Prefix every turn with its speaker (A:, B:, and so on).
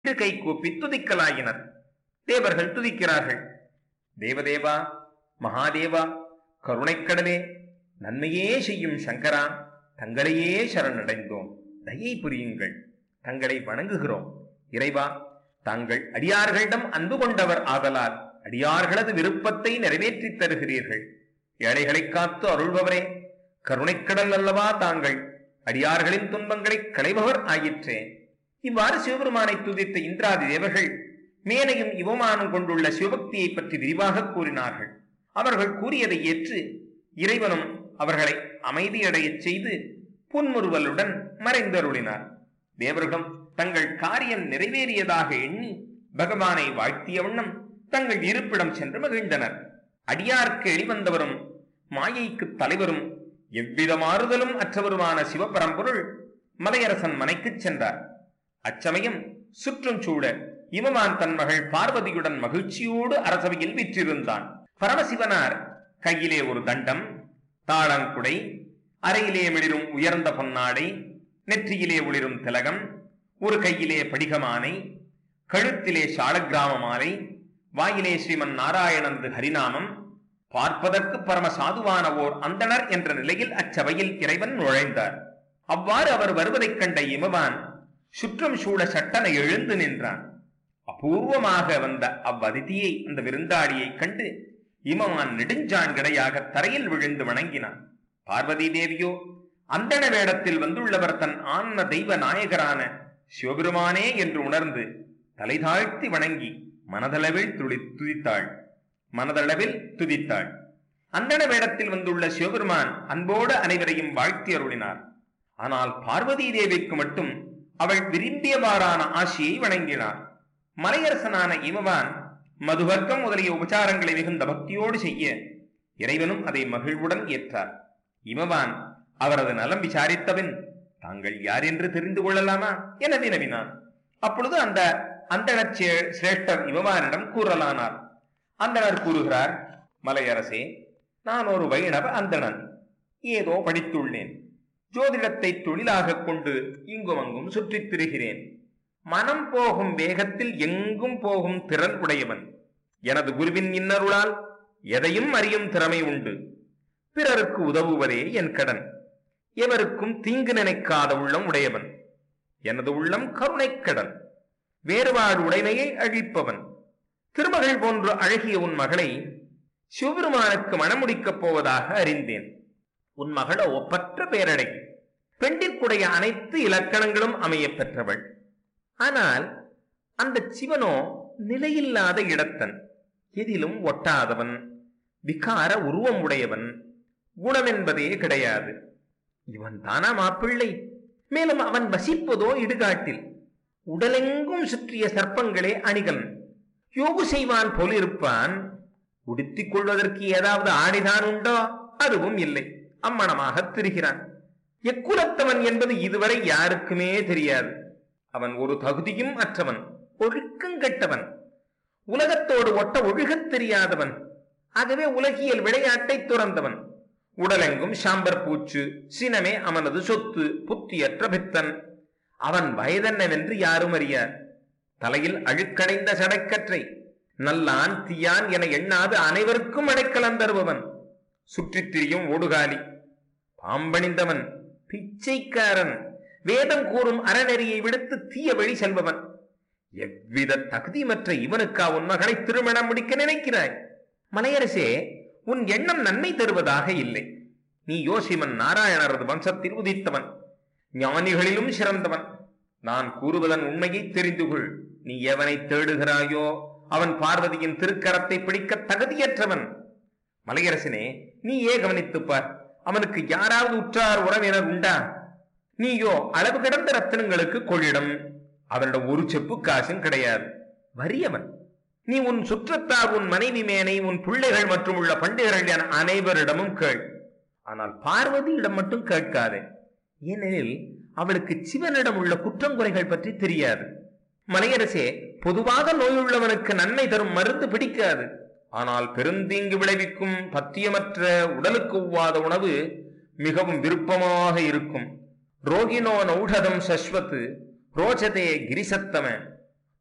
A: இரு கை கூப்பி துதிக்கலாயினர் தேவர்கள் துதிக்கிறார்கள் தேவதேவா மகாதேவா கருணைக்கடலே நன்மையே செய்யும் சங்கரா தங்களையே சரணடைந்தோம் தயை புரியுங்கள் தங்களை வணங்குகிறோம் இறைவா தாங்கள் அடியார்களிடம் அன்பு கொண்டவர் ஆதலால் அடியார்களது விருப்பத்தை நிறைவேற்றித் தருகிறீர்கள் ஏழைகளைக் காத்து அருள்பவரே கருணைக்கடல் அல்லவா தாங்கள் அடியார்களின் துன்பங்களை களைபவர் ஆயிற்றே இவ்வாறு சிவபெருமானை துதித்த இந்திராதி தேவர்கள் மேனையும் இவமானும் கொண்டுள்ள சிவபக்தியை பற்றி விரிவாக கூறினார்கள் அவர்கள் கூறியதை ஏற்று இறைவனும் அவர்களை அமைதியடையச் செய்து புன்முறுவலுடன் மறைந்தருளினார் தேவர்களும் தங்கள் காரியம் நிறைவேறியதாக எண்ணி பகவானை வாழ்த்திய வண்ணம் தங்கள் இருப்பிடம் சென்று மகிழ்ந்தனர் அடியார்க்கு எளிவந்தவரும் மாயைக்கு தலைவரும் எவ்வித மாறுதலும் அற்றவருமான சிவபரம்பொருள் மலையரசன் மனைக்குச் சென்றார் அச்சமயம் சுற்றும் சூழ இமவான் தன் மகள் பார்வதியுடன் மகிழ்ச்சியோடு அரசவையில் விற்றிருந்தான் பரமசிவனார் கையிலே ஒரு தண்டம் தாளங்குடை அறையிலே மிளிரும் உயர்ந்த பொன்னாடை நெற்றியிலே ஒளிரும் திலகம் ஒரு கையிலே படிகமானை கழுத்திலே சாலக்கிராம மாலை வாயிலே ஸ்ரீமன் நாராயணனது ஹரிநாமம் பார்ப்பதற்கு பரம சாதுவான ஓர் அந்தணர் என்ற நிலையில் அச்சபையில் இறைவன் நுழைந்தார் அவ்வாறு அவர் வருவதைக் கண்ட இமவான் சுற்றம் சூழ சட்டன எழுந்து நின்றான் அபூர்வமாக வந்த அவ்வதிதியை அந்த விருந்தாடியை கண்டு இமவான் நெடுஞ்சான்கடையாக தரையில் விழுந்து வணங்கினான் பார்வதி தேவியோ அந்தண வேடத்தில் வந்துள்ளவர் தன் ஆன்ம தெய்வ நாயகரான சிவபெருமானே என்று உணர்ந்து தலை தாழ்த்தி வணங்கி மனதளவில் துளி துதித்தாள் மனதளவில் துதித்தாள் அந்தண வேடத்தில் வந்துள்ள சிவபெருமான் அன்போடு அனைவரையும் வாழ்த்தி அருளினார் ஆனால் பார்வதி தேவிக்கு மட்டும் அவள் விரும்பியவாறான ஆசியை வணங்கினார் மலையரசனான இமவான் மதுவர்க்கம் முதலிய உபச்சாரங்களை மிகுந்த பக்தியோடு செய்ய இறைவனும் அதை மகிழ்வுடன் ஏற்றார் இமவான் அவரது நலம் விசாரித்தபின் தாங்கள் யார் என்று தெரிந்து கொள்ளலாமா என வினவினான் அப்பொழுது அந்த அந்தணர் சே- சிரேஷ்டர் இமவானிடம் கூறலானார் அந்தணர் கூறுகிறார் மலையரசே நான் ஒரு வைணவ அந்தணன் ஏதோ படித்துள்ளேன் ஜோதிடத்தை தொழிலாகக் கொண்டு இங்கும் அங்கும் சுற்றித் திரிகிறேன் மனம் போகும் வேகத்தில் எங்கும் போகும் திறன் உடையவன் எனது குருவின் இன்னருளால் எதையும் அறியும் திறமை உண்டு பிறருக்கு உதவுவதே என் கடன் எவருக்கும் தீங்கு நினைக்காத உள்ளம் உடையவன் எனது உள்ளம் கருணைக் கடல் வேறுபாடு உடைமையை அழிப்பவன் திருமகள் போன்ற அழகிய உன் மகளை சிவபெருமானுக்கு மணமுடிக்கப் போவதாக அறிந்தேன் உன் மகளோ ஒப்பற்ற பேரடை பெண்டிற்குடைய அனைத்து இலக்கணங்களும் அமையப் பெற்றவள் ஆனால் அந்த சிவனோ நிலையில்லாத இடத்தன் எதிலும் ஒட்டாதவன் விகார உருவம் உடையவன் குணமென்பதே கிடையாது இவன் தானா மாப்பிள்ளை மேலும் அவன் வசிப்பதோ இடுகாட்டில் உடலெங்கும் சுற்றிய சர்ப்பங்களே அணிகன் யோகு செய்வான் போலிருப்பான் உடுத்திக் கொள்வதற்கு ஏதாவது ஆடைதான் உண்டோ அதுவும் இல்லை அம்மணமாக திரிகிறான் எக்குலத்தவன் என்பது இதுவரை யாருக்குமே தெரியாது அவன் ஒரு தகுதியும் அற்றவன் ஒழுக்கங்கெட்டவன் உலகத்தோடு ஒட்ட ஒழுகத் தெரியாதவன் ஆகவே உலகியல் விளையாட்டை துறந்தவன் உடலெங்கும் சாம்பர் பூச்சு சினமே அவனது சொத்து புத்தியற்ற பித்தன் அவன் வயதென்னவென்று யாரும் அறியார் தலையில் அழுக்கடைந்த சடைக்கற்றை நல்லான் தீயான் என எண்ணாது அனைவருக்கும் அடைக்கலம் தருபவன் சுற்றித் திரியும் ஓடுகாலி பாம்பணிந்தவன் பிச்சைக்காரன் வேதம் கூறும் அறநெறியை விடுத்து தீய வழி செல்பவன் எவ்வித தகுதிமற்ற இவனுக்கா உன் மகளை திருமணம் முடிக்க நினைக்கிறாய் மலையரசே உன் எண்ணம் நன்மை தருவதாக இல்லை நீ யோசிமன் நாராயணரது வம்சத்தில் உதித்தவன் ஞானிகளிலும் சிறந்தவன் நான் கூறுவதன் உண்மையை தெரிந்து கொள் நீ எவனை தேடுகிறாயோ அவன் பார்வதியின் திருக்கரத்தை பிடிக்க தகுதியற்றவன் மலையரசனே நீ ஏ கவனித்துப் பார் அவனுக்கு யாராவது உற்றார் உறவினர் உண்டா நீயோ அளவு கிடந்த ரத்தினங்களுக்கு கொள்ளிடம் அவனிடம் ஒரு செப்பு காசும் கிடையாது வறியவன் நீ உன் சுற்றத்தார் உன் மனைவி மேனை உன் பிள்ளைகள் மற்றும் உள்ள பண்டிகர்கள் என அனைவரிடமும் கேள் ஆனால் பார்வதியிடம் மட்டும் கேட்காதே ஏனெனில் அவளுக்கு சிவனிடம் உள்ள குற்றங்குறைகள் பற்றி தெரியாது மலையரசே பொதுவாக நோயுள்ளவனுக்கு நன்மை தரும் மருந்து பிடிக்காது ஆனால் பெருந்தீங்கு விளைவிக்கும் பத்தியமற்ற உடலுக்கு ஒவ்வாத உணவு மிகவும் விருப்பமாக இருக்கும் ரோகினோ நௌஷதம் சஸ்வத் ரோஜதே கிரிசத்தம